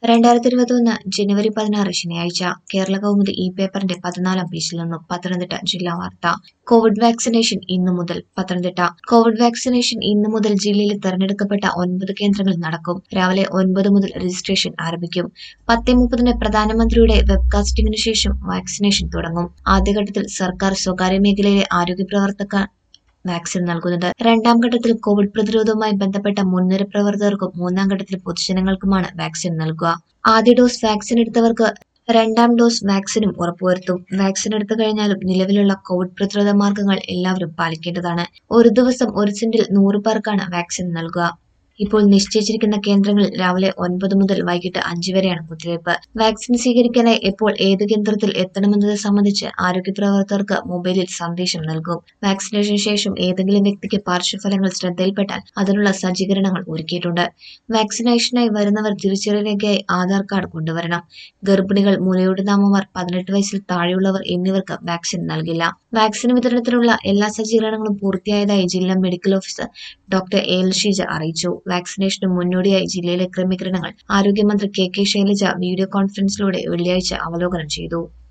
രണ്ടായിരത്തി ഇരുപത്തിയൊന്ന് ജനുവരി പതിനാറ് ശനിയാഴ്ച കേരള കൗമുദി ഈ പേപ്പറിന്റെ പതിനാലാം പേജിൽ നിന്നും പത്തനംതിട്ട ജില്ലാ വാർത്ത കോവിഡ് വാക്സിനേഷൻ ഇന്നു മുതൽ പത്തനംതിട്ട കോവിഡ് വാക്സിനേഷൻ ഇന്നു മുതൽ ജില്ലയിൽ തെരഞ്ഞെടുക്കപ്പെട്ട ഒൻപത് കേന്ദ്രങ്ങളിൽ നടക്കും രാവിലെ ഒൻപത് മുതൽ രജിസ്ട്രേഷൻ ആരംഭിക്കും പത്തേ മുപ്പതിന് പ്രധാനമന്ത്രിയുടെ വെബ്കാസ്റ്റിംഗിനു ശേഷം വാക്സിനേഷൻ തുടങ്ങും ആദ്യഘട്ടത്തിൽ സർക്കാർ സ്വകാര്യ മേഖലയിലെ ആരോഗ്യ പ്രവർത്തക വാക്സിൻ നൽകുന്നത് രണ്ടാം ഘട്ടത്തിൽ കോവിഡ് പ്രതിരോധവുമായി ബന്ധപ്പെട്ട മുൻനിര പ്രവർത്തകർക്കും മൂന്നാം ഘട്ടത്തിൽ പൊതുജനങ്ങൾക്കുമാണ് വാക്സിൻ നൽകുക ആദ്യ ഡോസ് വാക്സിൻ എടുത്തവർക്ക് രണ്ടാം ഡോസ് വാക്സിനും ഉറപ്പുവരുത്തും വാക്സിൻ എടുത്തു കഴിഞ്ഞാലും നിലവിലുള്ള കോവിഡ് പ്രതിരോധ മാർഗങ്ങൾ എല്ലാവരും പാലിക്കേണ്ടതാണ് ഒരു ദിവസം ഒരു സെന്റിൽ നൂറ് പേർക്കാണ് വാക്സിൻ നൽകുക ഇപ്പോൾ നിശ്ചയിച്ചിരിക്കുന്ന കേന്ദ്രങ്ങളിൽ രാവിലെ ഒൻപത് മുതൽ വൈകിട്ട് അഞ്ച് വരെയാണ് കുത്തിവയ്പ് വാക്സിൻ സ്വീകരിക്കാനായി എപ്പോൾ ഏത് കേന്ദ്രത്തിൽ എത്തണമെന്നത് സംബന്ധിച്ച് ആരോഗ്യ പ്രവർത്തകർക്ക് മൊബൈലിൽ സന്ദേശം നൽകും വാക്സിനേഷന് ശേഷം ഏതെങ്കിലും വ്യക്തിക്ക് പാർശ്വഫലങ്ങൾ ശ്രദ്ധയിൽപ്പെട്ടാൽ അതിനുള്ള സജ്ജീകരണങ്ങൾ ഒരുക്കിയിട്ടുണ്ട് വാക്സിനേഷനായി വരുന്നവർ തിരിച്ചറിയൽ രേഖയായി ആധാർ കാർഡ് കൊണ്ടുവരണം ഗർഭിണികൾ മുലയൂടുന്ന പതിനെട്ട് വയസ്സിൽ താഴെയുള്ളവർ എന്നിവർക്ക് വാക്സിൻ നൽകില്ല വാക്സിൻ വിതരണത്തിനുള്ള എല്ലാ സജ്ജീകരണങ്ങളും പൂർത്തിയായതായി ജില്ലാ medical officer doctor A L Sheeja അറിയിച്ചു വാക്സിനേഷന് മുന്നോടിയായി ജില്ലയിലെ ക്രമീകരണങ്ങൾ ആരോഗ്യമന്ത്രി കെ കെ ശൈലജ വീഡിയോ കോൺഫറൻസിലൂടെ വെള്ളിയാഴ്ച അവലോകനം ചെയ്തു